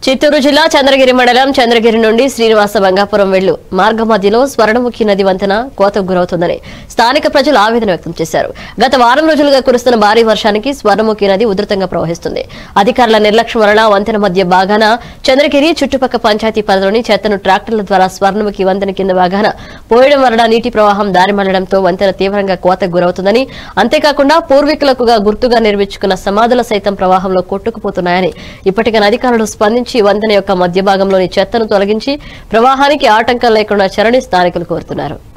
చిత్తూరు జిల్లా చంద్రగిరి మండలం చంద్రగిరి నుండి శ్రీనివాస బంగాపురం వెళ్ళు మార్గ మధ్యలో స్వర్ణముఖి నది వంతెన కోతకు గురవుతుందని స్థానిక ప్రజలు ఆవేదన వ్యక్తం చేశారు గత వారం రోజులుగా కురుస్తున్న భారీ వర్షానికి స్వర్ణముఖి నది ఉధృతంగా ప్రవహిస్తుంది అధికారుల నిర్లక్ష్యం వలన వంతెన మధ్య భాగాన చంద్రగిరి చుట్టుపక్కల పంచాయతీ పరిధిలోని చెత్తను ట్రాక్టర్ల ద్వారా స్వర్ణముఖి వంతెన కింద భాగాన పోయడం వలన నీటి ప్రవాహం దారి మళ్లడంతో వంతెన తీవ్రంగా కోతకు గురవుతుందని అంతేకాకుండా పూర్వీకులకుగా గుర్తుగా నిర్మించుకున్న సమాధుల సైతం ప్రవాహంలో కొట్టుకుపోతున్నాయని ఇప్పటికైనా అధికారులు స్పందించి వంతెన యొక్క మధ్య భాగంలోని చెత్తను తొలగించి ప్రవాహానికి ఆటంకం లేకుండా చరణి స్థానికులు కోరుతున్నారు